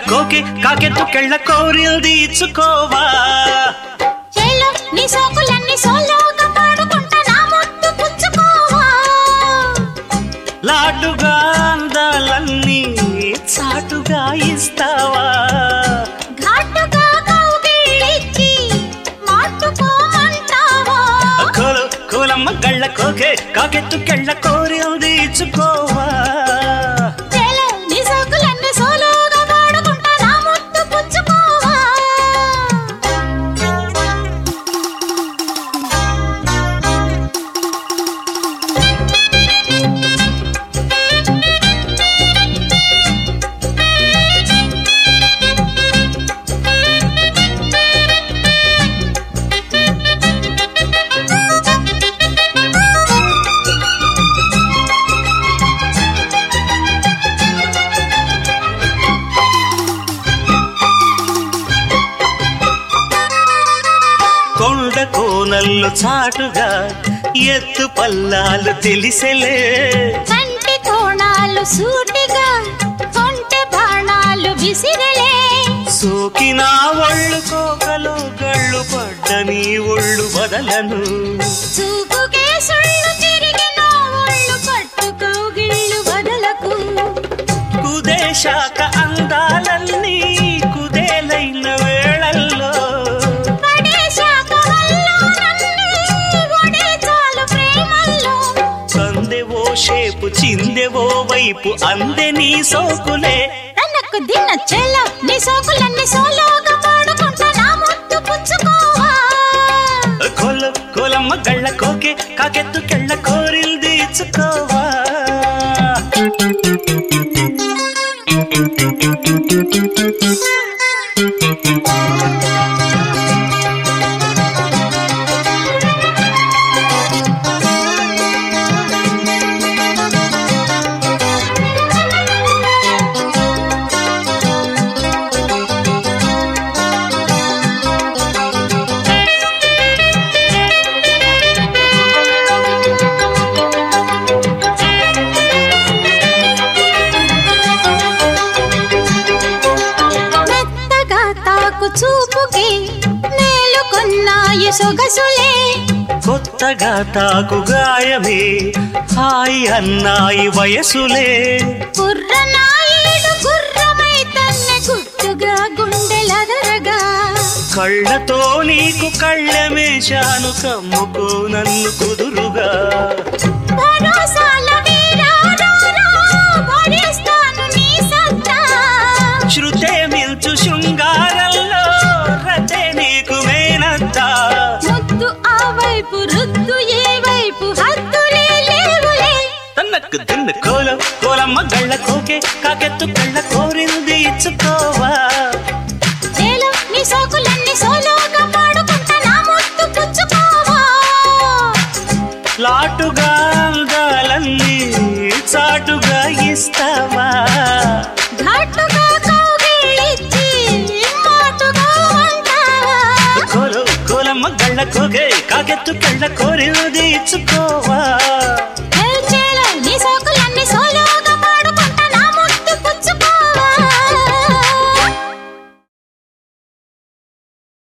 కోకి కాకెత్తుకెళ్ళ కోరిల్ది ఇచ్చుకోవా చేలో నీ సోకులన్నీ సోలోగా పాడుకుంటా నా ముద్దు పుచ్చుకోవా లాటుగా అందాలన్నీ చాటుగా ఇస్తావా ఘాటుగా కౌగిలించి మాటుకోమంటావా కోలు కోలమ్మ గళ్ళ కోకే కాకెత్తుకెళ్ళ కోరిల్ది ఇచ్చుకోవా చేలో నీ సోకులన్నీ సోలోగా పాడుకుంటా నా ముద్దు పుచ్చుకోవా కొండ కోనల్లో చాటుగా ఎత్తు పల్లాలు తెలిసెలే కంటి కోణాలు సూటిగా కొంటె బాణాలు విసిరలే సోకిన ఒళ్ళు కోకలు గళ్ళు పడ్డ నీ ఒళ్ళు వదలను చూపుకే సుళ్ళు తిరిగిన ఒళ్ళు పట్టుకోగిళ్ళు వదలకు కుదేశాక అందాలన్నీ కుదేలైన వేళల్లో పడేశాక వల్లో నన్ను ఒడే చాలు ప్రేమల్లో సందెవో షేపు చిందెవో వైపు అందే నీ సోకులే తనకు దిన్న చెల్ల నీ సోకులన్నీ సోలోగా పాడుకుంటా నా ముద్దు పుచ్చుకోవా కొల కొలమ్మ గళ్ళ కోకే కాకెత్తు కెళ్ళ కోరిల్ తీర్చుకోవా మెత్తగా తాకు చూపుకి నేలుకొన్నాయి సొగసులే కొత్తగా తాకు గాయమే హాయి అన్నాయి వయసులే కుర్రనాయుడు గుర్రమై తన్నే గుట్టుగా గుండెలదరగా కళ్ళతో నీకు కళ్ళమేశాను కమ్ముకో నన్ను కుదురుగా భరోసాల వీరారారా, భరిస్తాను నీ సత్తా. శృతే మిల్చు శృంగారంలో రతే నీకు మేనత్తా ముద్దు ఆ వైపు రుద్దు ఏ వైపు హద్దులే లేవులే తన్నకు తిన్న కోల కోలమ్మ గళ్ళ కోకే కాకెత్తు కళ్ళ కోరింది ఇచ్చుకోవా చేలో నీ సోకులన్నీ సోలోగా పాడుకుంటా నా ముద్దు పుచ్చుకోవా లాటుగా అందాలన్నీ చాటుగా ఇస్తావా ఘాటుగా కౌగిలించి మాటుగా అంటావా కోలు కోలమ్మ గళ్ళ కోకే కాకెత్తు కళ్ళ కోరింది ఇచ్చుకోవా